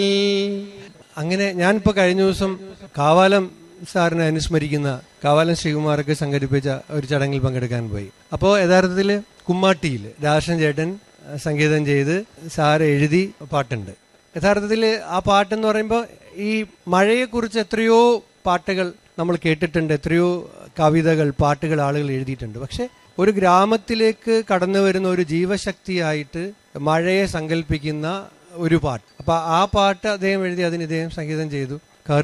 അങ്ങനെ ഞാനിപ്പോ കഴിഞ്ഞ ദിവസം കാവാലം സാറിനെ അനുസ്മരിക്കുന്ന കാവാലം ശ്രീകുമാർക്ക് സംഘടിപ്പിച്ച ഒരു ചടങ്ങിൽ പങ്കെടുക്കാൻ പോയി അപ്പോൾ യഥാർത്ഥത്തിൽ കുമ്മാട്ടിയിൽ രാഷൻ ചേട്ടൻ അഹ്, സംഗീതം ചെയ്ത് സാറ് എഴുതി പാട്ടുണ്ട് യഥാർത്ഥത്തിൽ ആ പാട്ടെന്ന് പറയുമ്പോൾ ഈ മഴയെക്കുറിച്ച് എത്രയോ പാട്ടുകൾ നമ്മൾ കേട്ടിട്ടുണ്ട് എത്രയോ കവിതകൾ പാട്ടുകൾ ആളുകൾ എഴുതിയിട്ടുണ്ട് പക്ഷെ ഒരു ഗ്രാമത്തിലേക്ക് കടന്നു വരുന്ന ഒരു ജീവശക്തിയായിട്ട് മഴയെ സങ്കല്പിക്കുന്ന ഒരു പാട്ട് അപ്പൊ ആ പാട്ട് അദ്ദേഹം എഴുതി അതിന് ഇദ്ദേഹം സംഗീതം ചെയ്തു